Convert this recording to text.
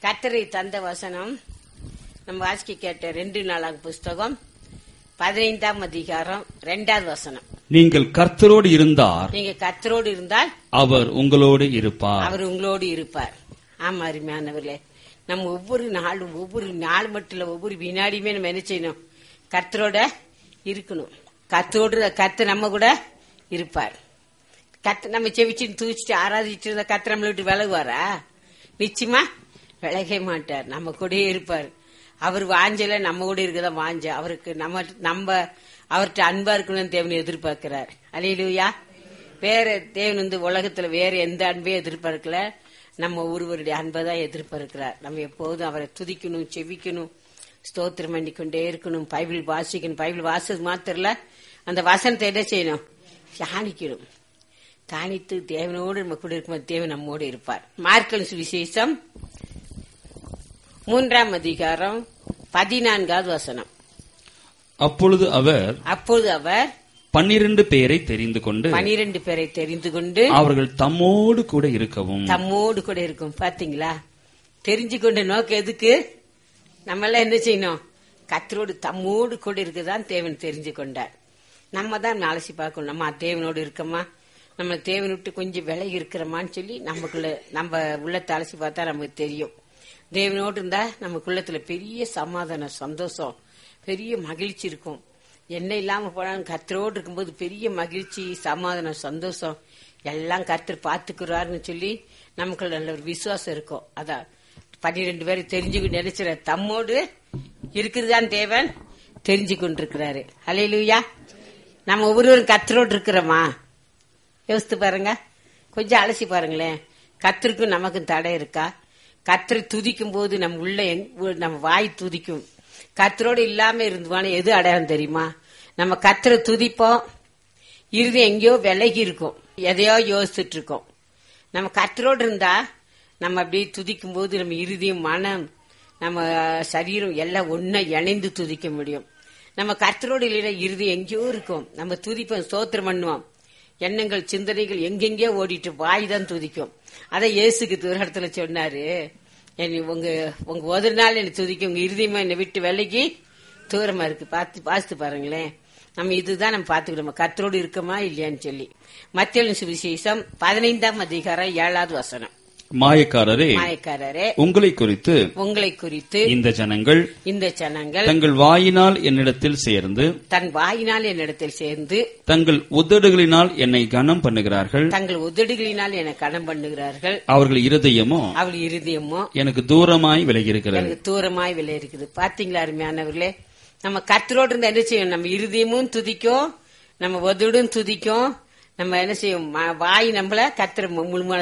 கத்தரை தந்த வசனம் நம்ம வாசிக்க கேட்ட ரெண்டு நாளாக புஸ்தகம் பதினைந்தாம் அதிகாரம் ரெண்டாவது வசனம் நீங்கள் கர்த்தரோடு இருந்தார் நீங்க கத்தரோடு இருந்தால் அவர் உங்களோடு இருப்பார் அவர் உங்களோடு இருப்பார் ஆமா அருமையானவர்களே நம்ம ஒவ்வொரு நாளும் ஒவ்வொரு நாள் மட்டும் இல்ல ஒவ்வொரு வினாடியுமே நம்ம என்ன செய்யணும் கர்த்தரோட இருக்கணும் கத்தரோடு கத்து நம்ம கூட இருப்பார் கத்து நம்ம செவிச்சுட்டு தூச்சிட்டு ஆராதிச்சுட்டு இருந்தா கத்து நம்மளை விட்டு விலகுவாரா நிச்சயமா விலகவே மாட்டார் நம்ம கூடயே இருப்பார் அவர் வாஞ்சல நம்ம கூட இருக்கதா வாஞ்ச அவருக்கு நம்ம நம்ம அவர்கிட்ட அன்பா இருக்கணும்னு தேவன் எதிர்பார்க்கிறார் அலையிலுயா வேற தேவன் வந்து உலகத்துல வேற எந்த அன்பையும் எதிர்பார்க்கல நம்ம ஒருவருடைய அன்பை தான் எதிர்பார்க்கிறார் நம்ம எப்போதும் அவரை துதிக்கணும் செவிக்கணும் ஸ்தோத்திரம் பண்ணிக்கொண்டே இருக்கணும் பைபிள் வாசிக்கணும் பைபிள் வாசது மாத்திரல அந்த வசனத்தை என்ன செய்யணும் தியானிக்கணும் தானித்து தேவனோடு நம்ம கூட இருக்கும்போது தேவன் நம்மோடு இருப்பார் மார்க்கல் சுவிசேஷம் மூன்றாம் அதிகாரம் பதினான்காவது வசனம் அப்பொழுது அவர் அப்போது அவர் பன்னிரண்டு பேரை தெரிந்து கொண்டு பனிரெண்டு பேரை தெரிந்து கொண்டு அவர்கள் தம்மோடு கூட இருக்கவும் தம்மோடு கூட இருக்கும் பாத்தீங்களா தெரிஞ்சு கொண்ட நோக்கம் எதுக்கு நம்ம எல்லாம் என்ன செய்யணும் கத்தரோடு தம்மோடு கூட இருக்குதான் தேவன் தெரிஞ்சு கொண்டார் நம்ம தான் அலசி பார்க்கணும் நம்ம தேவனோடு இருக்கோமா நம்ம தேவன் விட்டு கொஞ்சம் விலகி இருக்கிறோமான்னு சொல்லி நமக்குள்ள நம்ம உள்ளத்தை அலசி பார்த்தா நமக்கு தெரியும் தேவனோடு இருந்தா நம்ம குள்ளத்துல பெரிய சமாதானம் சந்தோஷம் பெரிய மகிழ்ச்சி இருக்கும் என்ன இல்லாம போனாலும் கத்தரோடு இருக்கும்போது பெரிய மகிழ்ச்சி சமாதானம் சந்தோஷம் எல்லாம் கர்த்தர் பாத்துக்கிறாருன்னு சொல்லி நமக்குள்ள நல்ல ஒரு விசுவாசம் இருக்கும் அதான் பன்னிரெண்டு பேரை தெரிஞ்சு நினைச்சிட தம்மோடு இருக்குதுதான் தேவன் தெரிஞ்சு கொண்டிருக்கிறாரு அலையிலுயா நம்ம ஒவ்வொருவரும் கத்தரோடு இருக்கிறோமா யோசித்து பாருங்க கொஞ்சம் அலசி பாருங்களேன் கத்தருக்கும் நமக்கும் தடை இருக்கா கத்தரை துதிக்கும் போது நம்ம உள்ள எங்க- நம்ம வாய் துதிக்கும் கத்தரோடு இல்லாம இருந்துவானே எது அடையாளம் தெரியுமா நம்ம கத்தரை துதிப்போம் இறுதி எங்கேயோ விலகி இருக்கும் எதையோ யோசிச்சுட்டு இருக்கோம் நம்ம கத்தரோடு இருந்தா நம்ம அப்படியே துதிக்கும் போது நம்ம இறுதியும் மனம் நம்ம சரீரம் எல்லாம் ஒன்னா இணைந்து துதிக்க முடியும் நம்ம கர்த்தரோடு இல்லைன்னா இறுதி எங்கேயோ இருக்கும் நம்ம துதிப்போம் ஸ்தோத்திரம் பண்ணுவோம் எண்ணங்கள் சிந்தனைகள் எங்கெங்கேயோ ஓடிட்டு வாய் தான் துதிக்கும் அதை இயேசுக்கு ஒரு இடத்துல சொன்னாரு என்னை உங்க உங்க ஒரு நாள் என்னை துதிக்கும் உங்க இறுதியமா என்னை விட்டு விலைக்கு தூரமா இருக்கு பார்த்து பார்த்து பாருங்களேன் நம்ம இதுதான் நம்ம பார்த்துக்கணும் நம்ம கர்த்தரோடு இருக்கோமா இல்லையான்னு சொல்லி மத்திய சுவிசேஷம் பதினைந்தாம் அதிகாரம் ஏழாவது வசனம் மாயக்காரரே மாயக்காரரே உங்களை குறித்து உங்களை குறித்து இந்த ஜனங்கள் இந்த ஜனங்கள் தங்கள் வாயினால் என்னிடத்தில் சேர்ந்து தன் வாயினால் என்னிடத்தில் சேர்ந்து தங்கள் உதடுகளினால் என்னை கனம் பண்ணுகிறார்கள் தங்கள் உதடுகளினால் என கடன் பண்ணுகிறார்கள் அவர்கள் இருதயமோ அவள் இருதயமோ எனக்கு தூரமாய் விலகியிருக்கிறது எனக்கு தூரமாய் விலை இருக்குது பாத்தீங்களா அருமையானவர்களே நம்ம கர்த்தரோடு இருந்தா என்ன செய்யும் நம்ம இருதயமும் துதிக்கும் நம்ம உதடும் துதிக்கும் நம்ம என்ன செய்யும் ம- வாய் நம்மள கத்திர முழுமையான